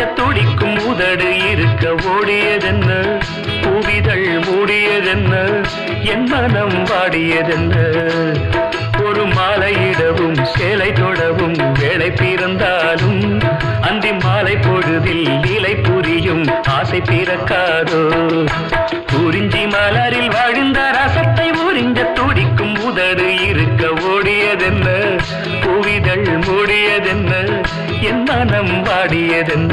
துடிக்கும் உதடு இருக்க ஓடியதென்ன பூவிதழ் மூடியதென்ன என் மனம் வாடியதென்ன ஒரு மாலையிடவும் சேலை தொடவும் வேலை பிறந்தாலும் அந்தி மாலை பொழுதில் இலை புரியும் ஆசை பிறக்காதோ குறிஞ்சி மலரில் வாழ்ந்த ரசத்தை உறிஞ்ச துடிக்கும் உதடு இருக்க ஓடியதென்ன பூவிதழ் மூடியதென்ன என் மனம் வாடியதென்ன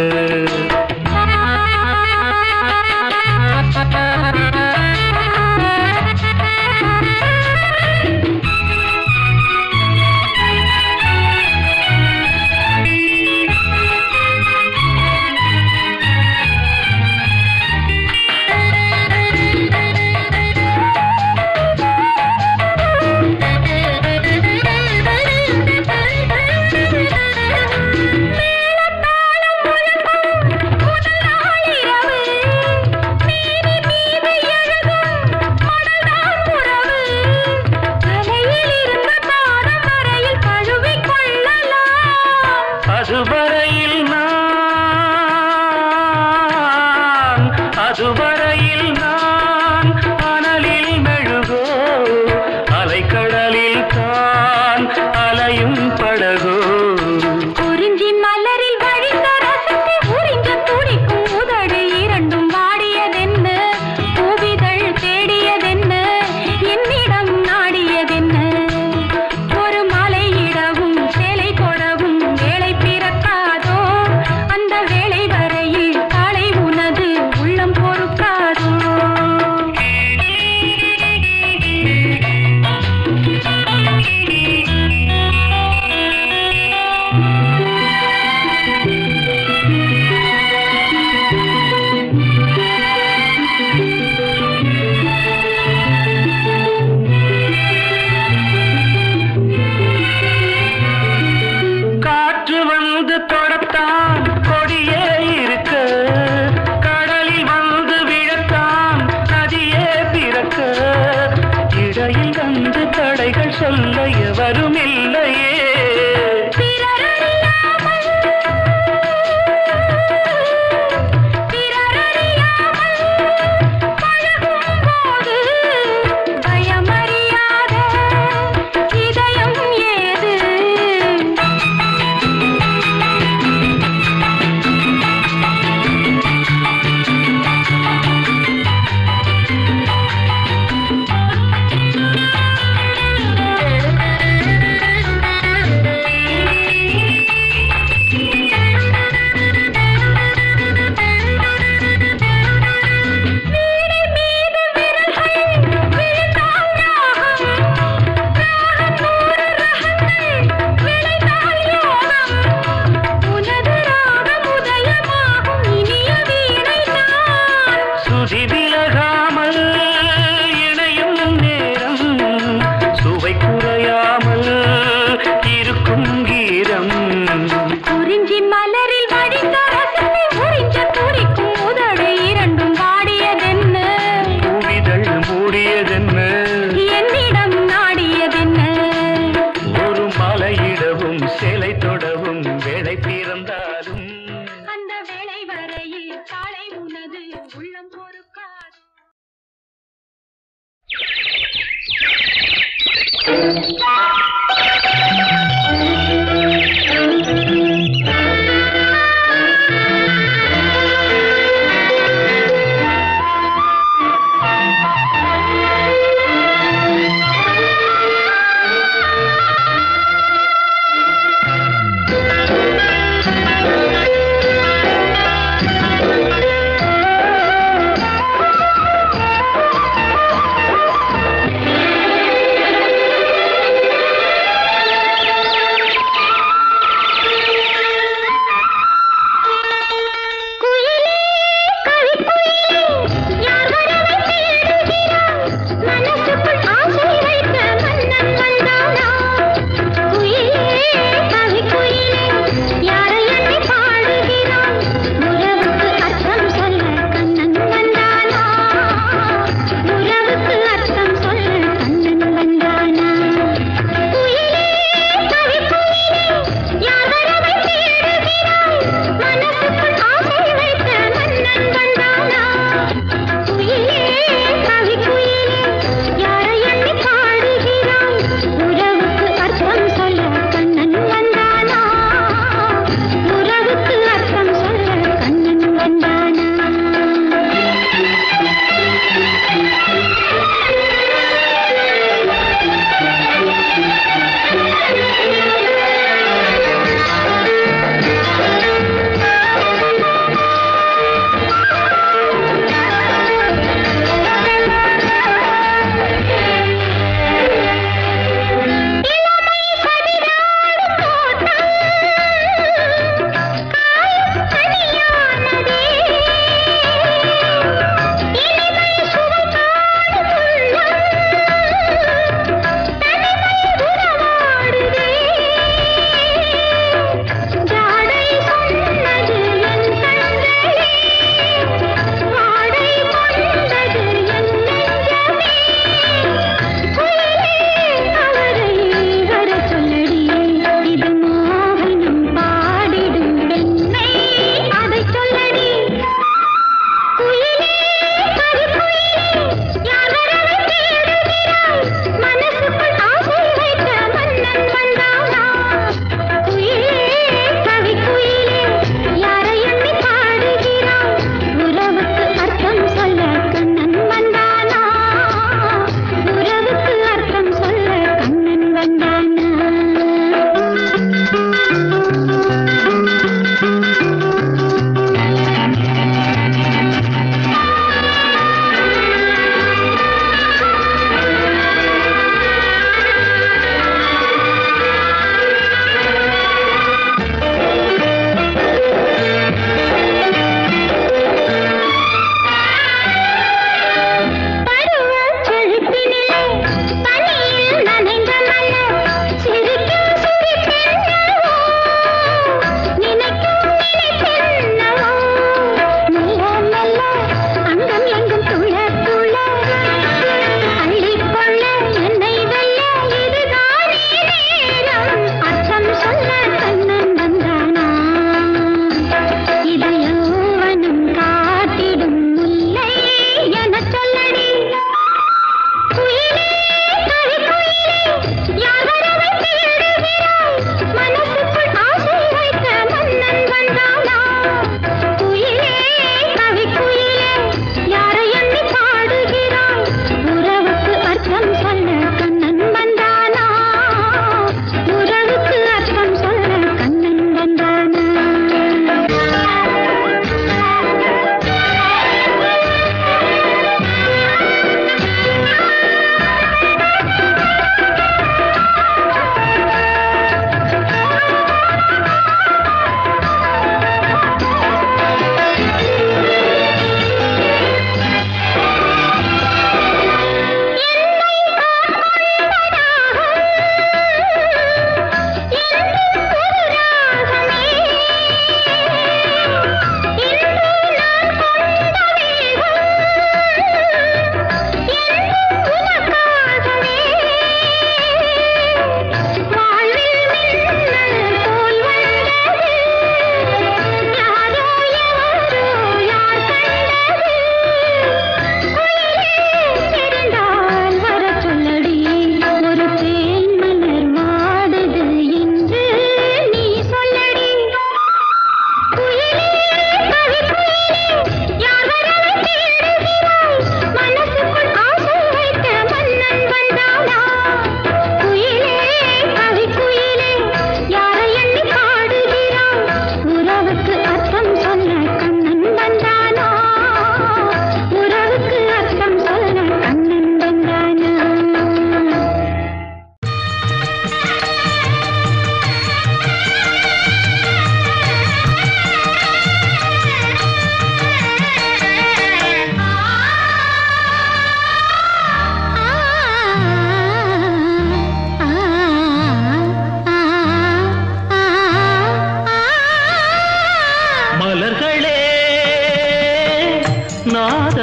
அதுவரையில் நான் அதுவரையில் நான் அனலில் மெழுகோ அலைக்கடலில் தான் அலையும் படகோ குறிஞ்சி மலரில் வழிந்த ரசத்தை உறிஞ்ச துடிக்கும் உதடு இரண்டும் வாடியதென்ன பூவிதழ் தேடியதென்ன என்னிடம் நாடியதென்ன ஒரு மலையிடவும் சேலை கொடவும் வேலை பிறக்காதோ அந்த வேலை வரையில் காலை உனது உள்ளம் பொறுக்காதோ காற்று வந்து தொடத்தான் கொடியே இருக்க கடலில் வந்து விழத்தான் நதியே பிறக்க இடையில் வந்து தடைகள் சொல்ல எவரும் இல்லையே பிறரறியாமல் பிறரறியாமல் பழகும்போது பயமறியாத இதயம் ஏது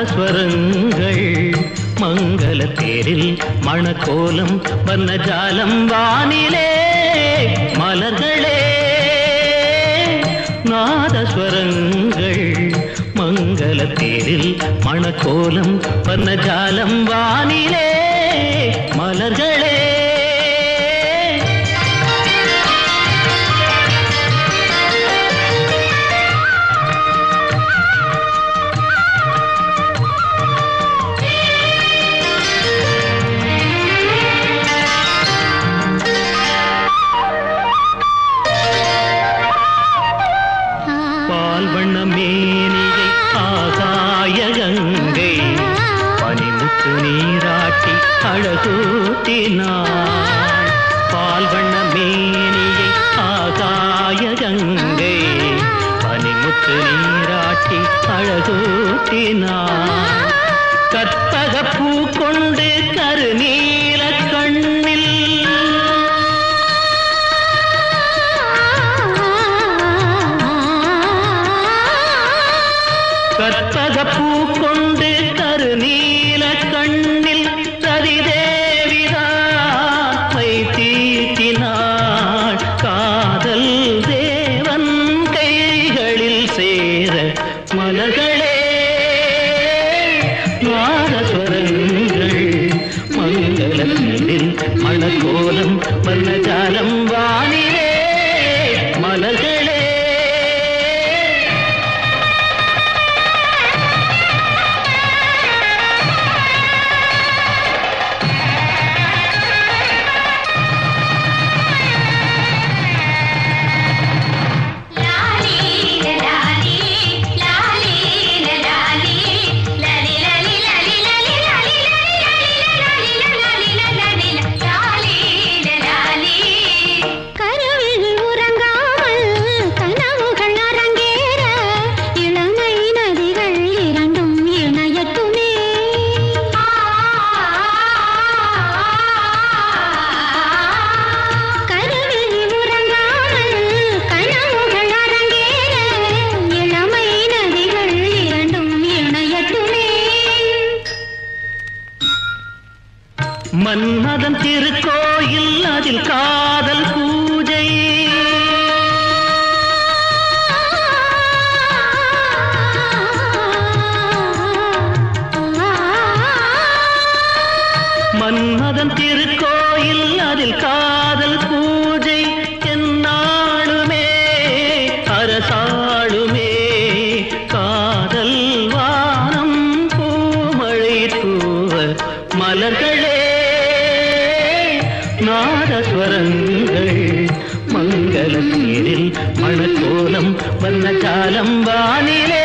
நாதஸ்வரங்கள் மங்கள தேரில் மணக்கோலம் வர்ணஜாலம் வானிலே மலர்களே நாதஸ்வரங்கள் மங்கள தேரில் மணக்கோலம் வர்ணஜாலம் வானிலே மலர்களே பால் வண்ண மேனியை ஆகாய கங்கை பனிமுத்து நீராட்டி அழகூட்டினாள் பால் வண்ண மேனியை ஆகாய கங்கை பனிமுத்து நீராட்டி அழகூட்டினாள் கற்பக பூ கொண்டு கருநீல கண்ணில் கற்பக பூ கொண்டு கருநீல கண்ணில் சரிதேவிதான் மை தீட்டினாள் காதல் தேவன் கைகளில் சேர மலர்களே நாதஸ்வரங்கள் மங்களத்தில் மணக்கோலம் வர்ணஜாலம் வானிலே மலர்களே லாலி லாலி லாலி லாலி லாலி லாலி லாலி லாலி லாலி லாலி லாலி லாலி லாலி கருவில் உறங்காமல் கனவுகள் அரங்கேற இளமை நதிகள் இரண்டும் இணையட்டுமே கருவில் உறங்காமல் கனவுகள் அரங்கேற இளமை நதிகள் இரண்டும் இணையட்டுமே மன்மதன் திருக்கோயில் அதில் காதல் பூஜை மன்மதன் திருக்கோயில் அதில் காதல் பூஜை என்னாளுமே அரசாளுமே காதல் வானம் பூமழை தூவ மலர்களே நாதஸ்வரங்கள் மங்கள தேரில் மணக்கோலம் வண்ணஜாலம் வானிலே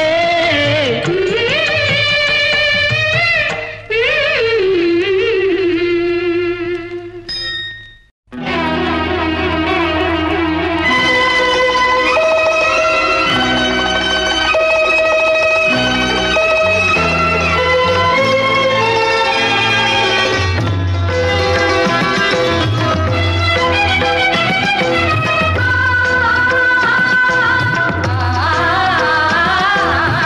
ஆ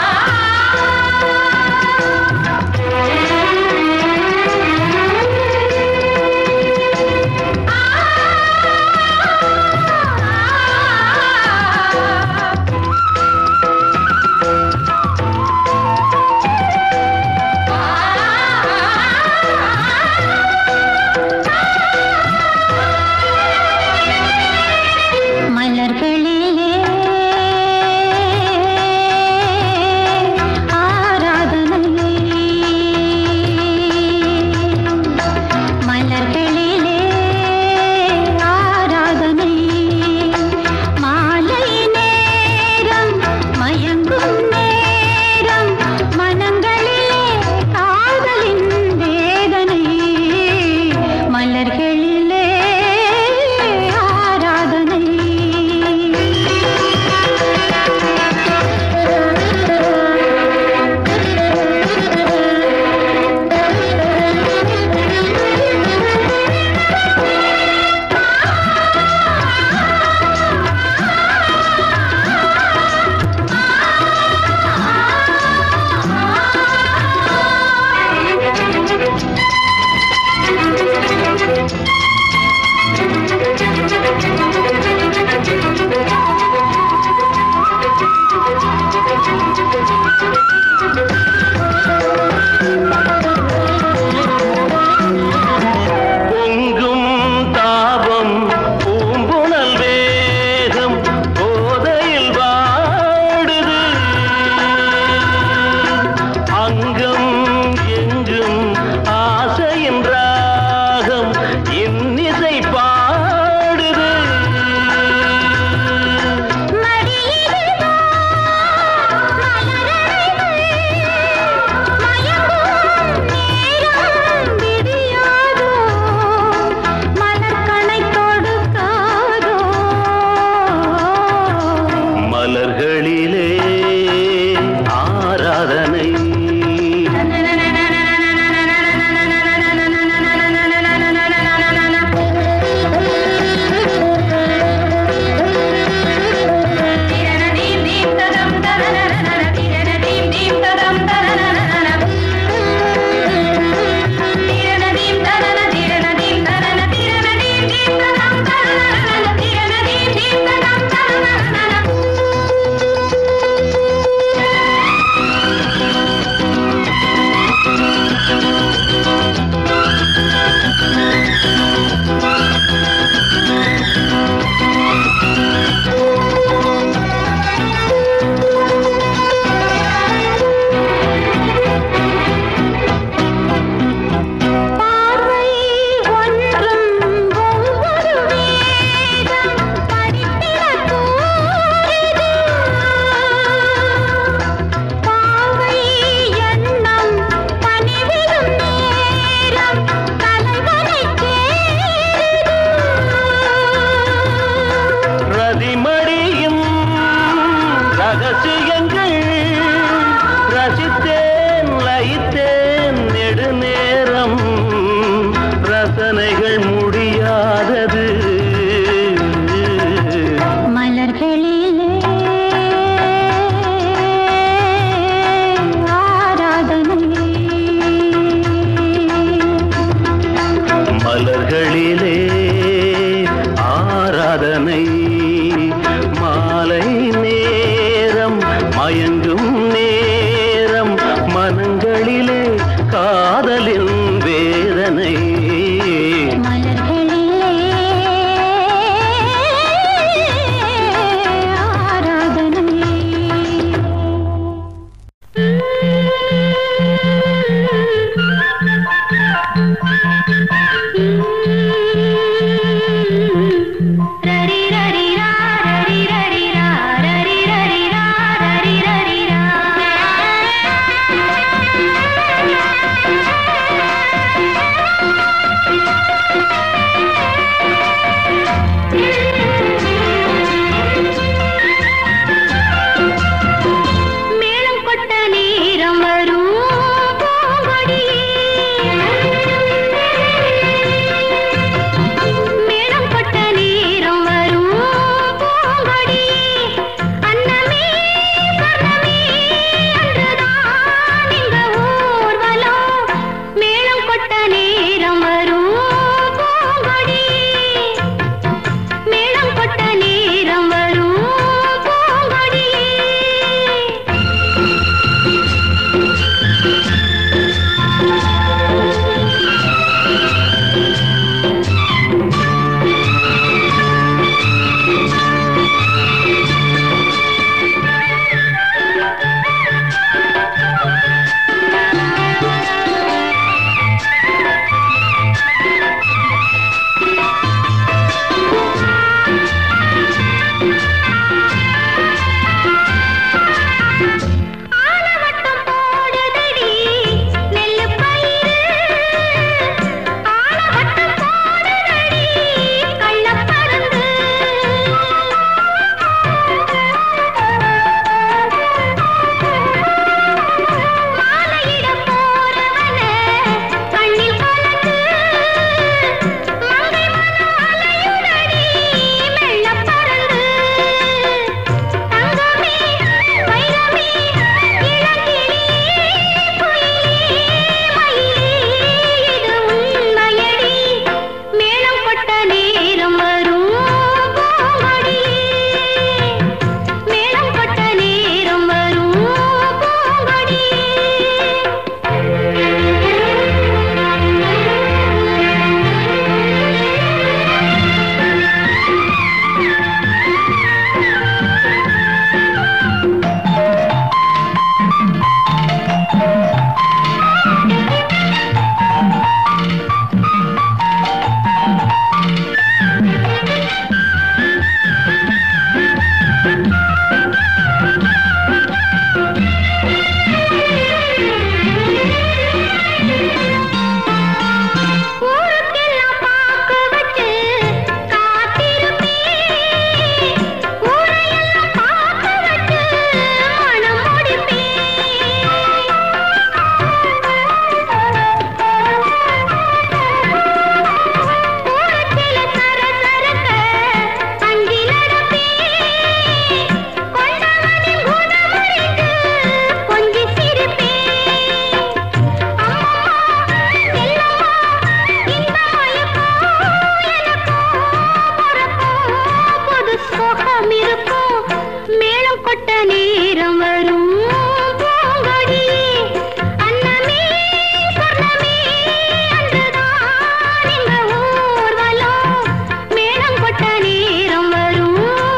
மோகம் இருக்கும் மேளம் கொட்ட நேரம் வரும் பூங்கொடி அன்னமே சொர்ணமே அன்றுதான் எங்க ஊர்வலம் மேளம் கொட்ட நேரம் வரும்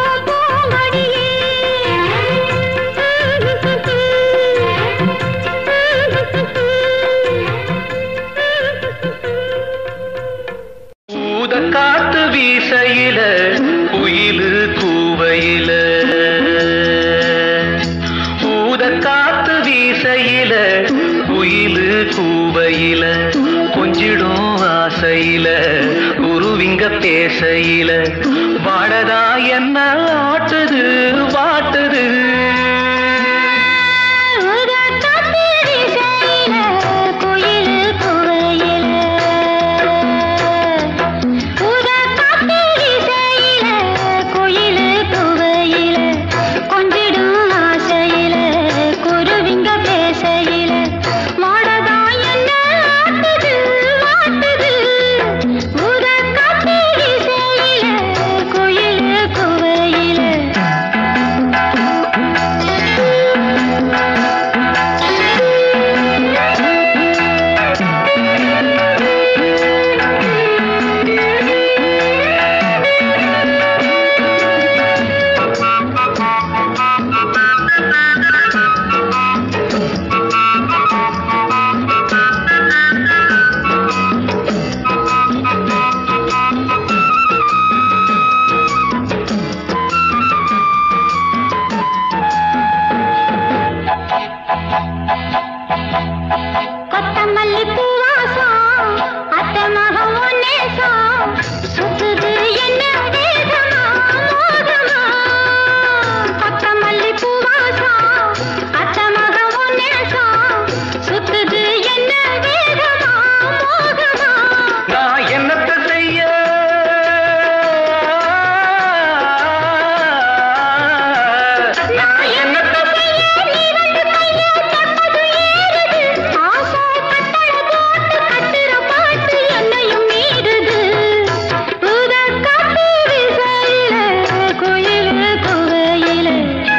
பூங்கொடியே ஊத காத்து வீசையில குயிலு கூவையில ஊத காத்து வீசையில குயிலு கூவையில கொஞ்சிடும் ஆசையில குருவிங்க பேசையில வாடதா என்ன ஆட்டுது வாட்டுது ஊதா காத்து வீசையில குயில் கூவையில ஊதா காத்து வீசையில குயில் கூவையில கொஞ்சிடும் ஆசையில குருவிங்க பேசையில மாடதா என்ன ஆட்டுது வாட்டுது ஊதா காத்து வீசையில குயில் கூவையில கொத்தமல்லி பூவாசம் அத்த மகம் ஒன்னேசம் சுத்துது என்ன வேகமா மோகமா கொத்தமல்லி பூவாசம் அத்த மகம் ஒன்னேசம் சுத்துது என்ன வேகமா மோகமா நான் என்னத்த செய்ய நான் என்னத்த செய்ய நீ வந்து கையை தொட்டது ஏறுது ஆசை கட்டளை போட்டு கட்டுற பாட்டு என்னையும் மீறுது ஊதா காத்து விசையில குயில் குவையில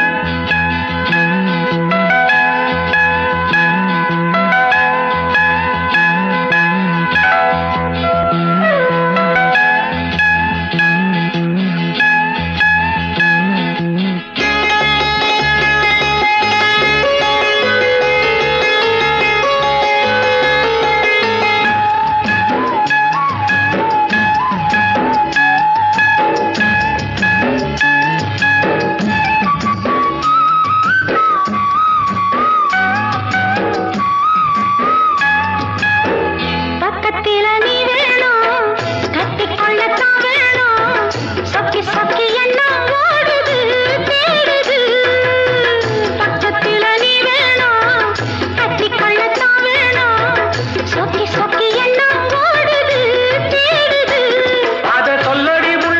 பக்கத்தில நீ வேணும் கட்டிக்கொள்ளத்தான் வேணும் சொக்கி சொக்கி என்ன ஓடுது தேடுது பக்கத்தில நீ வேணும் கட்டிக்கொள்ளத்தான் வேணும் சொக்கி சொக்கி என்ன ஓடுது தேடுது அத சொல்லடி உள்ள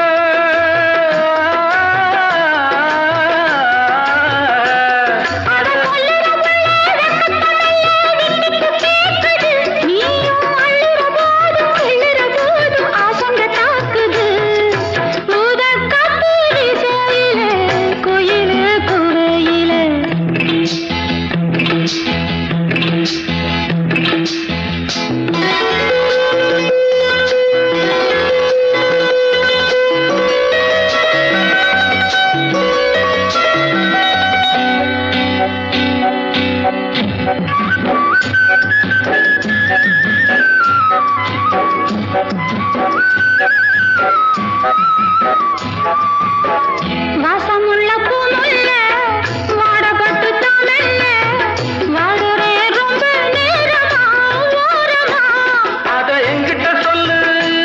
அட கொல்லுற நீயும் அள்ளுற போதும் கிள்ளுற போதும் ஆசங்க தாக்குது ஊத காத்து வீசையில குயிலு குவையில வாசமுள்ள பூமுல்ல வாடப்பட்டு தானல்ல வாடுறே ரொம்ப நேரமா ஓரமா அத என்கிட்ட சொல்லு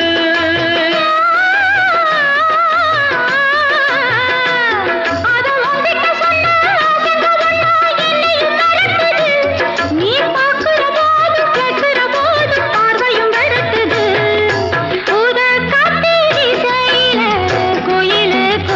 அத உன்கிட்ட சொன்னா ஆசைங்க ஒண்ணா என்னையும் மிரட்டுது. நீ பார்க்கிற போது கேட்கிற போது பார்வையும் வெறுக்குது ஊத காத்து வீசையில குயிலு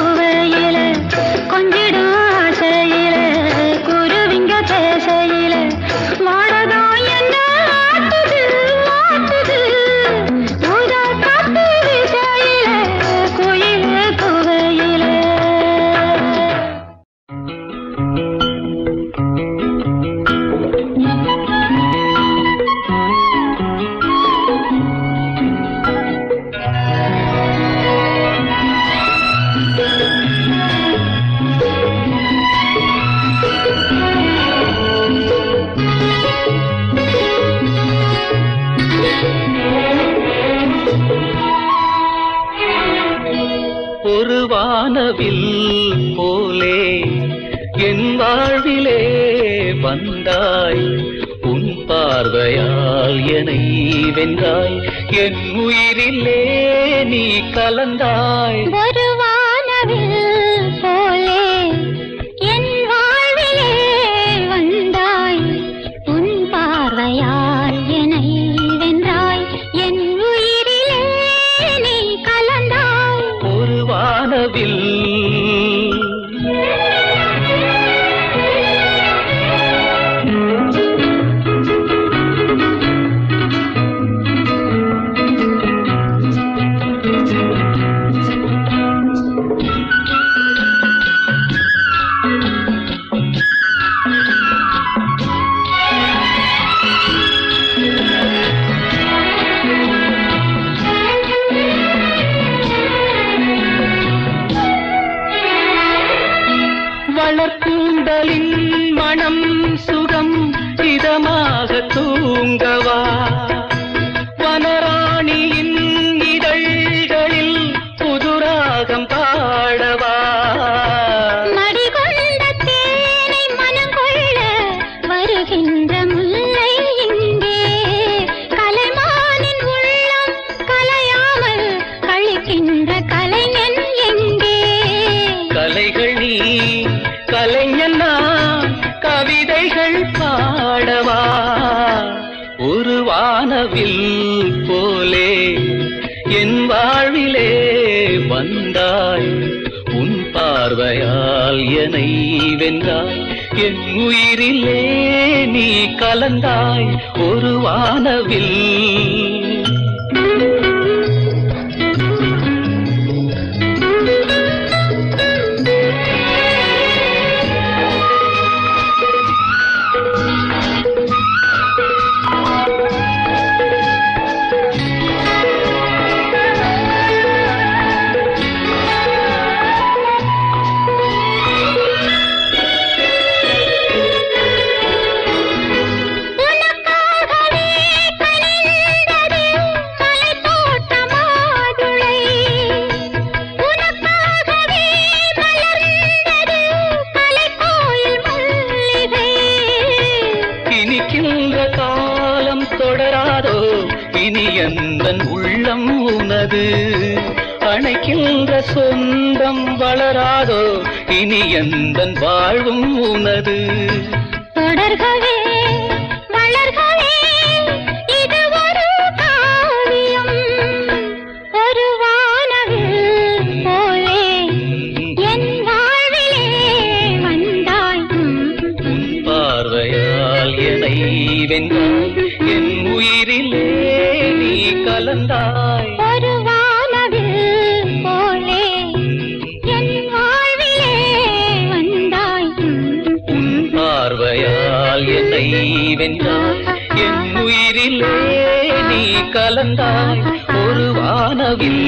ஒரு வானவில் போலே என் வாழ்விலே வந்தாய் உன் பார்வையால் என்னை வென்றாய் என் உயிரிலே நீ கலந்தாய் ஒரு வானவில் போலே என் வாழ்விலே வந்தாய் உன் பார்வையால் என்னை வென்றாய் என் உயிரிலே நீ கலந்தாய் ஒரு வானவில் வளர்க்கூந்தலின் மனம் சுகம் இதமாக தூங்கவா வனராணியின் இதழ்களில் புதுராகம் பாடவா மடிகொண்ட தேனை மனம் கொள்ள வருகின்ற முல்லை இங்கே கலைமானின் உள்ளம் கலையாமல் கழிக்கின்ற கலைஞன் எங்கே கலைகள் நீ கலைஞன் நான் கவிதைகள் பாடவா ஒரு வானவில் போலே என் வாழ்விலே வந்தாய் உன் பார்வையால் என்னை வென்றாய் என் உயிரிலே நீ கலந்தாய் ஒரு வானவில் உனக்காகவே கனிந்தது மலைத்தோட்ட மாதுளை. உனக்காகவே மலர்ந்தது மலைக்கோயில் மல்லிகை. இனிக்கின்ற காலம் தொடராதோ இனி எந்தன் உள்ளம் உனது அணைக்கின்ற சொந்தம் வளராதோ இனி எந்தன் வாழ்வும் உனது தொடர்கவே வளர்கவே இது ஒரு காவியம் ஒரு வானவில் போலே என் வாழ்விலே வந்தாய் உன் பார்வையால் என்னை வென்றாய் என் உயிரிலே நீ கலந்தாய் ஒரு வானவில் போலே என் வாழ்விலே வந்தாய் உன் பார்வையால் என்னை வென்றாய் என் உயிரிலே நீ கலந்தாய் ஒரு வானவில்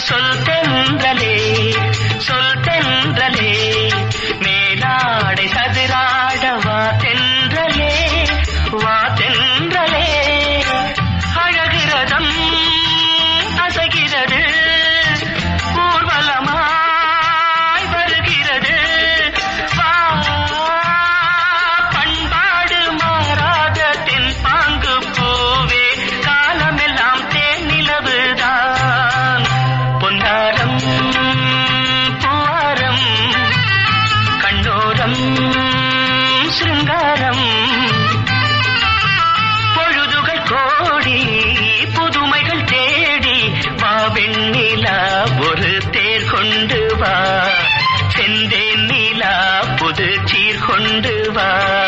சொல் தென்றலே சொல் தென்றலே மேலாடை சதுராட வா தென்றலே வா தென்றலே அழகிறதம் அசைகிறது ஊர்வலமாய் வருகிறது வா பண்பாடு மாறாத தென் பாங்கு பூவே காலமெல்லாம் தேன் நிலவுதான் பொன்னாரம் பூவாரம் கண்ணோரம் சிருங்காரம் பொழுதுகள் கோடி புதுமைகள் தேடி வா வெண்ணிலா ஒரு தேர் கொண்டு வா செந்தேன் நிலா புது சீர் கொண்டு வா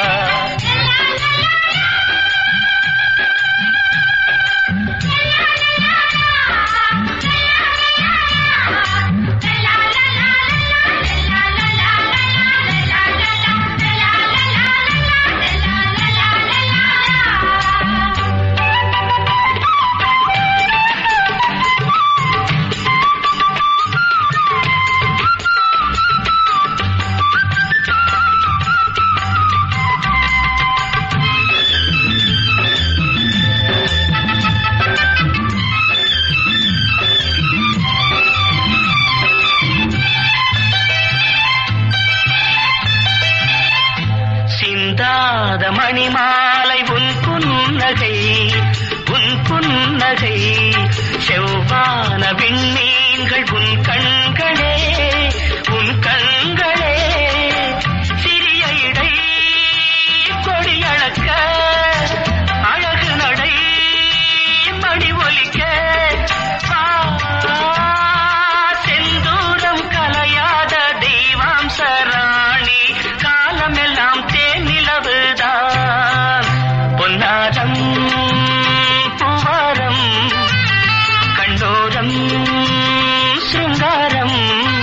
சிந்தாத மணிமாலை உன் புன்னகை உன் புன்னகை செவ்வான விண்ணீன்கள் உன் கண்களே உன் கண்களே சிறிய இடை கொடியளக்க அழகு நடை மணி ஒலிக்க வா, செந்தூரம் கலையாத தெய்வாம்ச ராணி காலமெல்லாம் தேன் நிலவுதான் பொன்னாரம் பூவாரம் கண்டோரம் சிருங்காரம்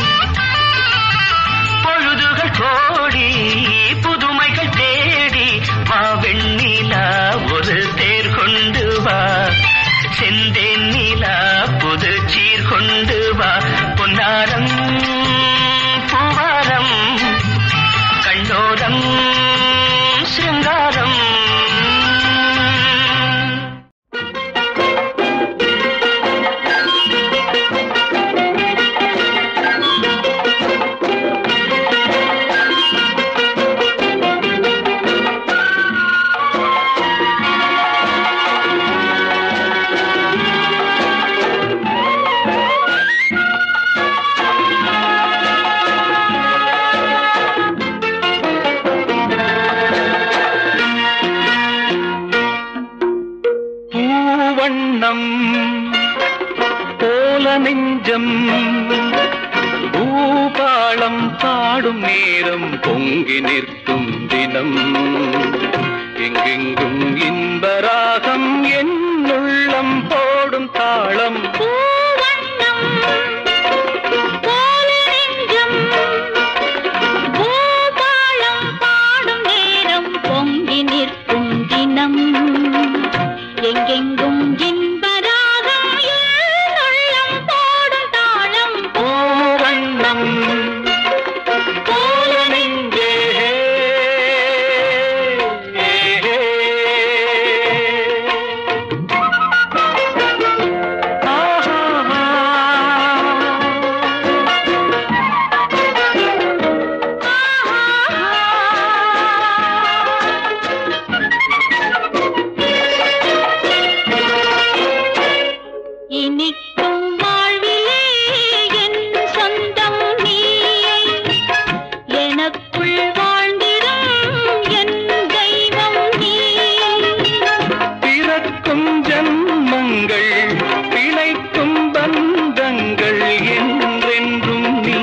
பொழுதுகள் கோடி புதுமைகள் தேடி வா வெண்ணிலா ஒரு தேர் கொண்டு வா செந்தேன் நிலா புது சீர் கொண்டு வா பொன்னாரம் பூவாரம் கண்டோரம் சிருங்காரம் பூவண்ணம் போல நெஞ்சம் பூபாளம் பாடும் நேரம் பொங்கி நிற்கும் தினம் எங்கெங்கும் இன்பராகம் என்னுள்ளம் போடும் தாளம் பூவண்ணம் போல நெஞ்சம் பூபாளம் பாடும் நேரம் பொங்கி நிற்கும் தினம் எங்கெங்கும் இன்பராகம் உள்ளம் போடும் தாளம் பூவண்ணம் போல நெஞ்சே இனிக்கும் வாழ்விலே என் சொந்தம் நீ எனக்குள் வாழ்ந்திடும் என் தெய்வம் நீ பிறக்கும் ஜன்மங்கள் பிழைக்கும் பந்தங்கள் என்றென்றும் நீ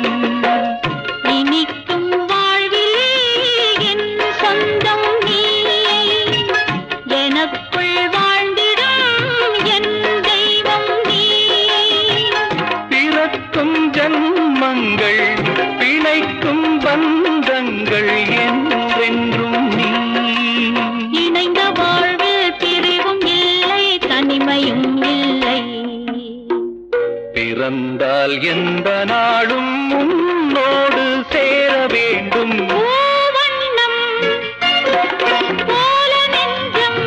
இனிக்கும் வாழ்விலே என் சொந்தம் நீ எனக்குள் வாழ்ந்திடும் என் தெய்வம் நீ பிறக்கும் ஜன்மங்கள் பிழைக்கும் பந்தங்கள் என்றென்றும் நீ இணைந்த வாழ்வில் பிரிவும் இல்லை தனிமையும் இல்லை பிறந்த என்றால் எந்த நாளும் உன்னோடு சேர வேண்டும் பூவண்ணம் போல நெஞ்சம்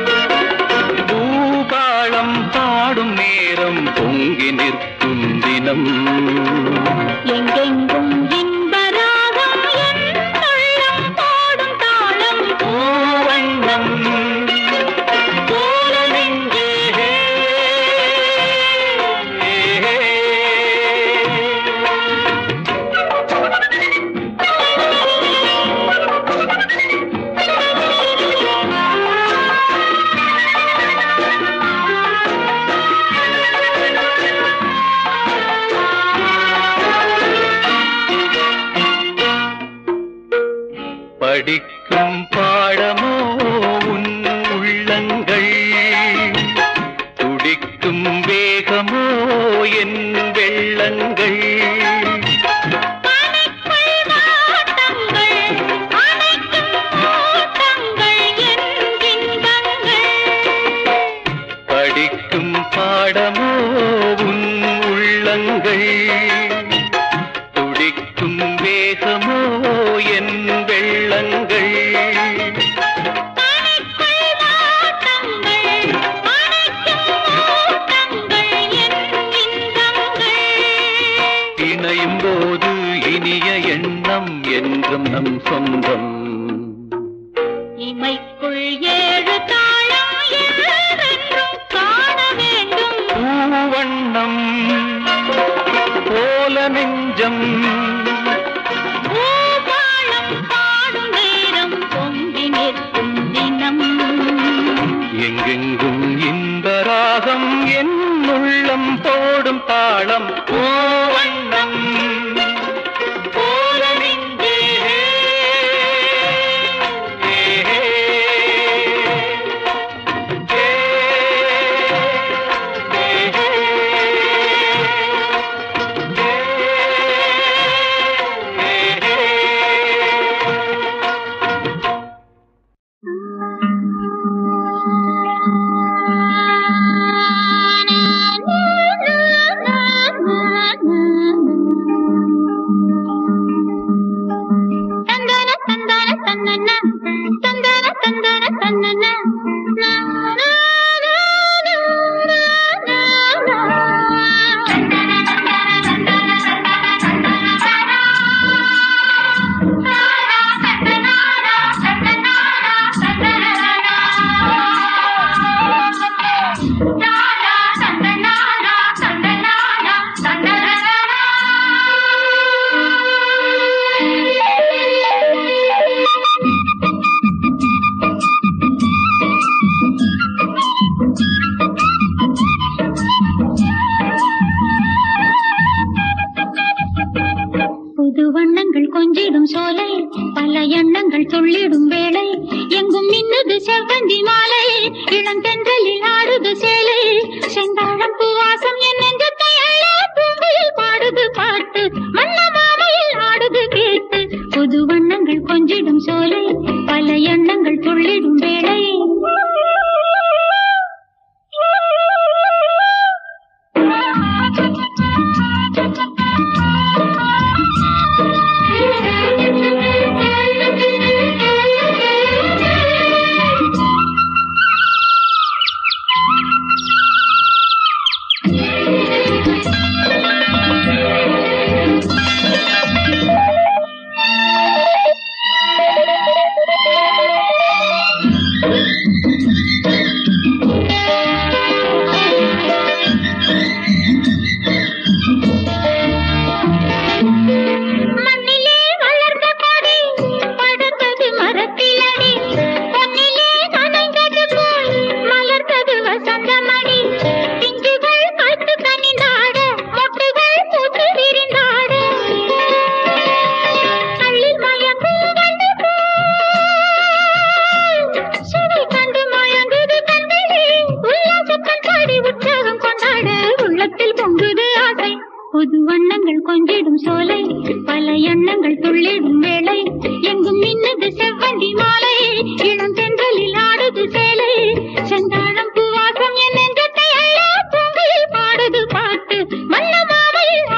பூபாளம் பாடும் நேரம் பொங்கி நிற்கும் தினம் எங்கெங்கும் இன்பராகம் என்னுள்ளம் பாடும் தாளம் பூவண்ணம் போல நெஞ்சே படிக்கும் பாடமோ உன் உள்ளங்கள் துடிக்கும் வேகமோ என் வெள்ளங்கள் அணைக்குள் வாட்டங்கள் அணைக்கும் ஓட்டங்கள் என் இன்பங்கள் படிக்கும் பாடமோ உன் உள்ளங்கள் துடிக்கும் வேகமோ என் வெள்ளங்கள் அணைக்குள் வாட்டங்கள் அணைக்கும் ஓட்டங்கள் என் இன்பங்கள் இணையும் போது இனிய எண்ணம் என்றும் நம் சொந்தம் இமைக்குள் ஏழு தாளம் ஏழென்றும் காண வேண்டும் பூவண்ணம் போல நெஞ்சம் பூபாளம் பாடும் நேரம் பொங்கி நிற்கும் தினம் எங்கெங்கும் இன்பராகம் என் உள்ளம் போடும் தாளம் பூவண்ணம் போல நெஞ்சே தந்தன தந்தன தன்னன தந்தன தந்தன தன்னன நா, நா, நா, நா, நா, நா, புது வண்ணங்கள் கொஞ்சிடும் சோலை பல எண்ணங்கள் சொல்லிடும் வேளை எங்கும் மின்னுது செவ்வந்தி மாலை இளந்தென்றலில் ஆடுது சேலை செந்தாழம் பூவாசம் என் நெஞ்சத்தை அள்ள பூங்குயில் பாடுது பாட்டு வண்ண மாமையில் ஆடுது கேட்டு புது வண்ணங்கள் கொஞ்சிடும் சோலை பல எண்ணங்கள் சொல்லிடும் வேளை மண்ணிலே வளர்ந்த கொடி படர்ந்தது மரத்திலடி பொன்னிலே நனைந்தது போல் மலர்ந்தது வசந்தமணி பிஞ்சுகள் காத்து கனிந்தாட மொட்டுகள் பூத்து விரிந்தாட கள்ளில் மயங்கும் வண்டு போல் சுவை கண்டு மயங்குது கண்களே உல்லாசத்தன் பாடி உற்சாகம் கொண்டாட உள்ளத்தில் பொங்குது ஆசை புது வண்ணங்கள் கொஞ்சிடும் சோலை பல எண்ணங்கள் துள்ளிடும் வேளை எங்கும் மின்னுது செவ்வந்தி மாலை இளம் தென்றலில் ஆடுது சேலை செந்தாழம் பூவாசம் என் நெஞ்சத்தை அள்ள பூங்குயில் பாடுது பாட்டு வண்ண மாமையில்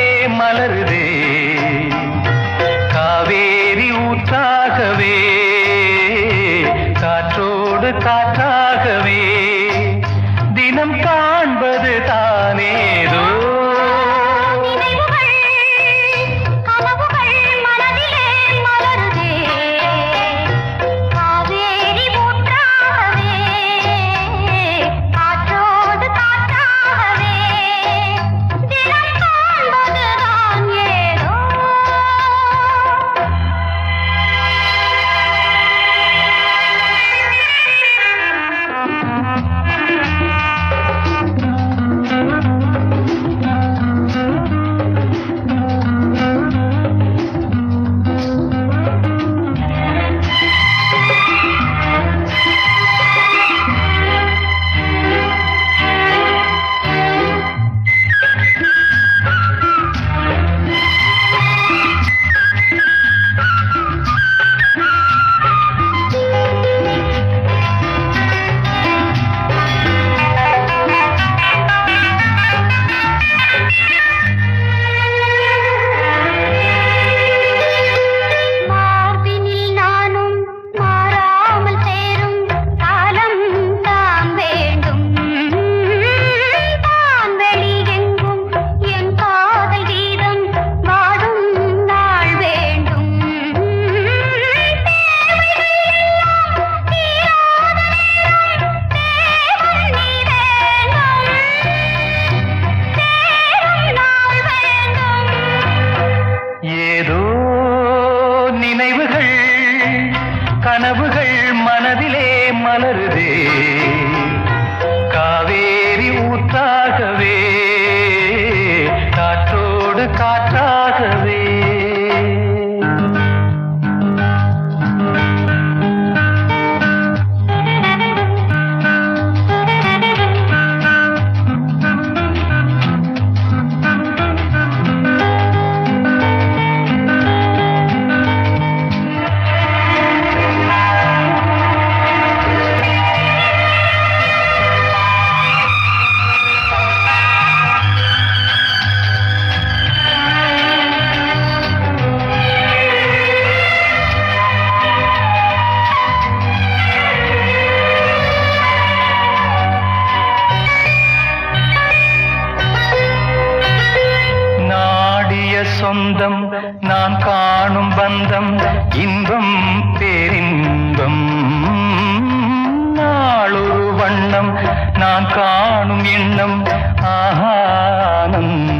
மலருதே காவேரி ஊற்றாகவே காற்றோடு காற்றாகவே தினம் காண்பது தானேதோ நினைவுகள் கனவுகள் மனதிலே மலருதே காவேரி ஊற்றாகவே காற்றோடு காற்றாகவே தினம் காண்பதுதான் ஏதோ மார்பினில் நானும் மாறாமல் சேரும் காலம் தான் வேண்டும் வான்வெளி எங்கும் என் காதல் கீதம் வாடும் நாள் வேண்டும் நாள் வேண்டும் ஏதோ நினைவுகள் கனவுகள் மனதிலே மலருதே காவேரி ஊற்றாகவே காற்றோடு காற்றாகவே நாடிய சொந்தம் நான் காணும் பந்தம் இன்பம் பேரின்பம் நாளொரு வண்ணம் நான் காணும் எண்ணம் ஆனந்தம்